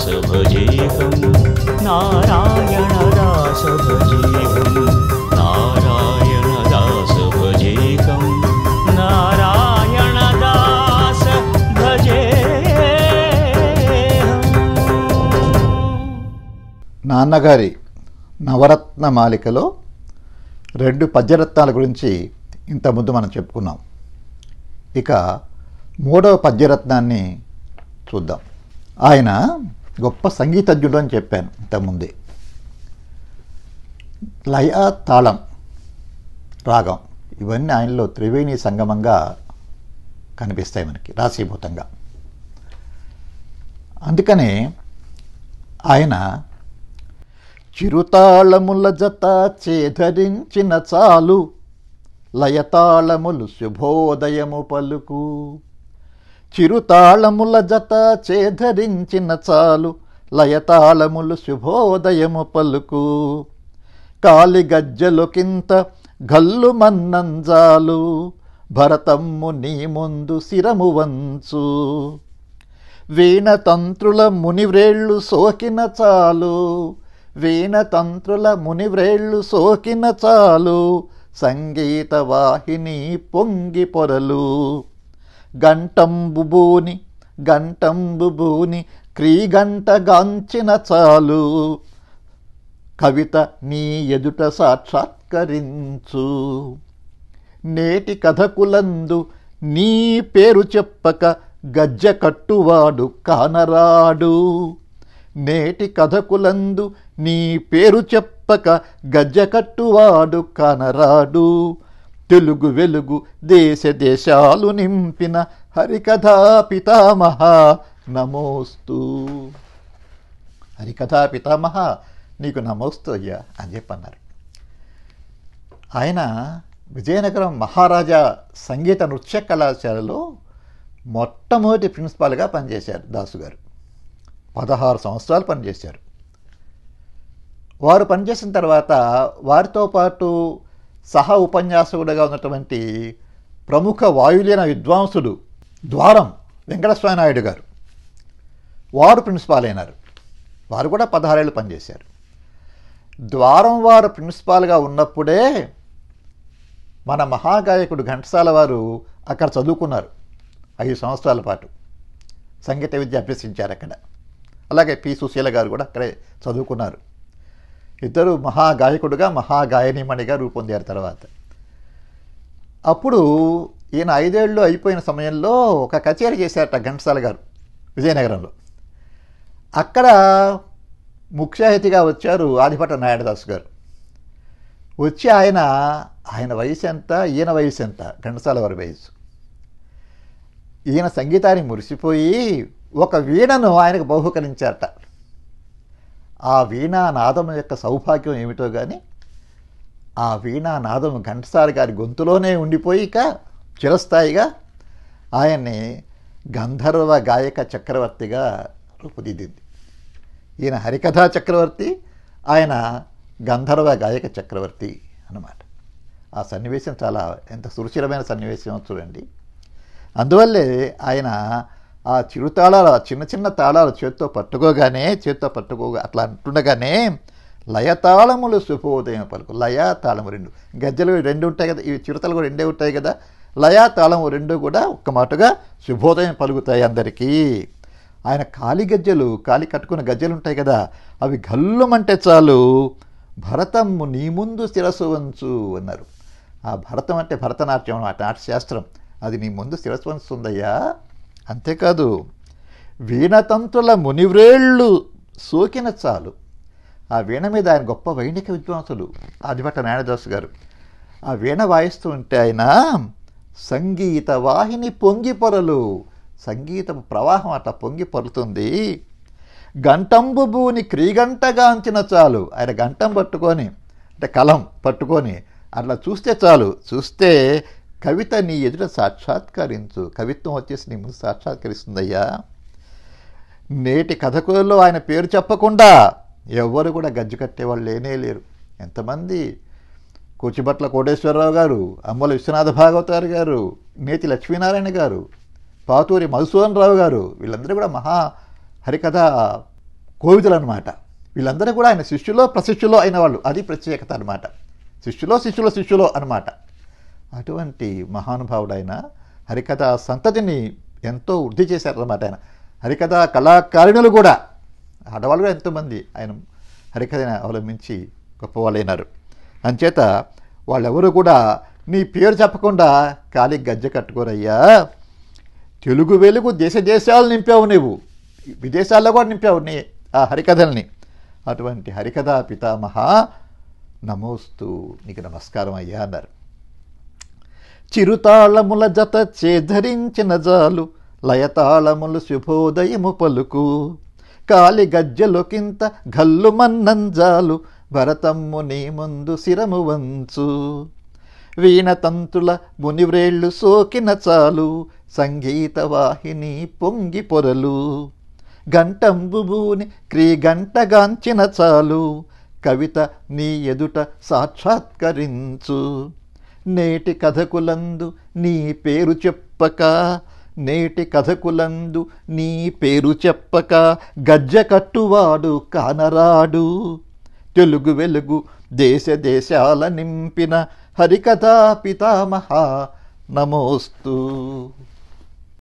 నారాయణదాస భజేహం నారాయణదాస భజేహం నారాయణదాస భజేహం నారాయణదాస భజేహం నాన్నగారి నవరత్న మాలికలో రెండు పద్యరత్నాల గురించి ఇంతకుముందు మనం చెప్పుకున్నాం ఇక మూడవ పద్యరత్నాన్ని చూద్దాం ఆయన గొప్ప సంగీతజ్ఞుడు అని చెప్పాను ఇంతకుముందే లయ తాళం రాగం ఇవన్నీ ఆయనలో త్రివేణి సంగమంగా కనిపిస్తాయి మనకి రాశీభూతంగా అందుకనే ఆయన చిరుతాళముల జత చేధరించిన చాలు లయతాళములు శుభోదయము పలుకు చిరుతాళముల జత చేధరించిన చాలు లయతాళములు శుభోదయము పలుకు కాలి గజ్జలకింత గల్లు మన్నంజాలు భరతమ్ము నీ ముందు శిరము వంచు వీణతంత్రుల మునివ్రేళ్ళు సోకిన చాలు వీణతంత్రుల మునివ్రేళ్ళు సోకిన చాలు సంగీత వాహిని పొంగి పొరలు గంటంబుబూని గంటంబుబూని క్రీగంట గాంచిన చాలు కవిత నీ ఎదుట సాక్షాత్కరించు నేటి కథకులందు నీ పేరు చెప్పక గజ్జ కట్టువాడు కానరాడు నేటి కథకులందు నీ పేరు చెప్పక గజ్జ కట్టువాడు కానరాడు తెలుగు వెలుగు దేశ దేశాలు నింపిన హరికథా పితామహ నమోస్తు హరికథా పితామహ నీకు నమోస్తు అయ్యా అని చెప్పన్నారు ఆయన విజయనగరం మహారాజా సంగీత నృత్య కళాశాలలో మొట్టమొదటి ప్రిన్సిపాల్గా పనిచేశారు దాసు గారు పదహారు సంవత్సరాలు పనిచేశారు వారు పనిచేసిన తర్వాత వారితో పాటు సహ ఉపన్యాసకుడుగా ఉన్నటువంటి ప్రముఖ వాయులీన విద్వాంసుడు ద్వారం వెంకటస్వామి నాయుడు గారు వారు ప్రిన్సిపాల్ అయినారు వారు కూడా పదహారేళ్ళు పనిచేశారు ద్వారం వారు ప్రిన్సిపాల్గా ఉన్నప్పుడే మన మహాగాయకుడు ఘంటసాల వారు అక్కడ చదువుకున్నారు ఐదు సంవత్సరాల పాటు సంగీత విద్య అభ్యసించారు అక్కడ అలాగే పి సుశీల గారు కూడా అక్కడే చదువుకున్నారు ఇద్దరు మహాగాయకుడుగా మహాగాయనిమణిగా రూపొందారు తర్వాత అప్పుడు ఈయన ఐదేళ్ళు అయిపోయిన సమయంలో ఒక కచేరీ చేశారట ఘంటసాల గారు విజయనగరంలో అక్కడ ముఖ్య అతిథిగా వచ్చారు ఆదిపట్ట నాయుడుదాస్ గారు వచ్చి ఆయన ఆయన వయసు ఎంత ఈయన వయసు ఎంత ఘంటసాల వారి వయసు ఈయన సంగీతాన్ని మురిసిపోయి ఒక వీణను ఆయనకు బహుకరించారట ఆ వీణా నాదం యొక్క సౌభాగ్యం ఏమిటో కానీ ఆ వీణా నాదం ఘంటసాల గారి గొంతులోనే ఉండిపోయి ఇక చిరస్థాయిగా ఆయన్ని గంధర్వ గాయక చక్రవర్తిగా రూపుదిద్దింది ఈయన హరికథా చక్రవర్తి ఆయన గంధర్వ గాయక చక్రవర్తి అన్నమాట ఆ సన్నివేశం చాలా ఎంత సురుచిరమైన సన్నివేశం చూడండి అందువల్లే ఆయన ఆ చిరు తాళాలు ఆ చిన్న చిన్న తాళాలు చేత్తో పట్టుకోగానే చేత్తో పట్టుకోగా అట్లా అంటుండగానే లయతాళములు శుభోదయం పలుకు లయ తాళము రెండు గజ్జలు రెండు ఉంటాయి కదా ఈ చిరుతలు కూడా రెండే ఉంటాయి కదా లయ తాళము రెండు కూడా ఒక్క మాటగా శుభోదయం పలుకుతాయి అందరికీ ఆయన కాలి గజ్జలు కాలి కట్టుకున్న గజ్జలు ఉంటాయి కదా అవి గల్లుమంటే చాలు భరతము నీ ముందు శిరస్సు వంచు అన్నారు ఆ భరతం అంటే భరతనాట్యం అన్నమాట నాట్యశాస్త్రం అది నీ ముందు శిరస్సు వంచుతుందయ్యా అంతేకాదు వీణతంత్రుల మునివ్రేళ్ళు సోకిన చాలు ఆ వీణ మీద ఆయన గొప్ప వైణిక విద్వాంసులు ఆదిభట్ట నారాయణదాస్ గారు ఆ వీణ వాయిస్తూ ఉంటే ఆయన సంగీత వాహిని పొంగి పొరలు సంగీతం ప్రవాహం అట్లా పొంగి పొరుతుంది గంటంబు భూని క్రీగంటగాంచిన చాలు ఆయన గంటం పట్టుకొని అంటే కలం పట్టుకొని అట్లా చూస్తే చాలు చూస్తే కవిత నీ ఎదుట సాక్షాత్కరించు కవిత్వం వచ్చేసి నీ ముందు సాక్షాత్కరిస్తుందయ్యా నేటి కథకులలో ఆయన పేరు చెప్పకుండా ఎవ్వరు కూడా గజ్జు కట్టేవాళ్ళు లేనే లేరు ఎంతమంది కూచిభట్ల కోటేశ్వరరావు గారు అమ్మల విశ్వనాథ భాగవతారు గారు నేతి లక్ష్మీనారాయణ గారు పాతూరి మధుసూదన్ రావు గారు వీళ్ళందరూ కూడా మహా హరికథ కోవిదులు అనమాట వీళ్ళందరూ కూడా ఆయన శిష్యులో ప్రశిష్యులో అయిన వాళ్ళు అది ప్రత్యేకత అనమాట శిష్యులో శిష్యులో శిష్యులో అనమాట అటువంటి మహానుభావుడైన హరికథ సంతతిని ఎంతో వృద్ధి చేశారన్నమాట ఆయన హరికథ కళాకారిణులు కూడా ఆడవాళ్ళు కూడా ఎంతోమంది ఆయన హరికథని అవలంబించి గొప్పవాళ్ళైనారు అంచేత వాళ్ళెవరూ కూడా నీ పేరు చెప్పకుండా ఖాళీ గజ్జె కట్టుకోరయ్యా తెలుగు వెలుగు దేశ దేశాలు నింపావు నువ్వు విదేశాల్లో కూడా నింపావు నీ ఆ హరికథల్ని అటువంటి హరికథ పితామహ నమోస్తు నీకు నమస్కారం అయ్యా అన్నారు చిరుతాళముల జత చేధరించిన జాలు లయతాళములు శుభోదయము పలుకు కాలి గజ్జలొకింత గల్లు మన్నంజాలు భరతమ్ము నీ ముందు శిరము వంచు వీణతంతుల మునివ్రేళ్ళు సోకిన చాలు సంగీత వాహిని పొంగి పొరలు గంటంబుబూని క్రీ గంటగాంచిన చాలు కవిత నీ ఎదుట సాక్షాత్కరించు నేటి కథకులందు నీ పేరు చెప్పక నేటి కథకులందు నీ పేరు చెప్పక గజ్జ కట్టువాడు కానరాడు తెలుగు వెలుగు దేశ దేశాల నింపిన హరికథా పితామహ నమోస్తు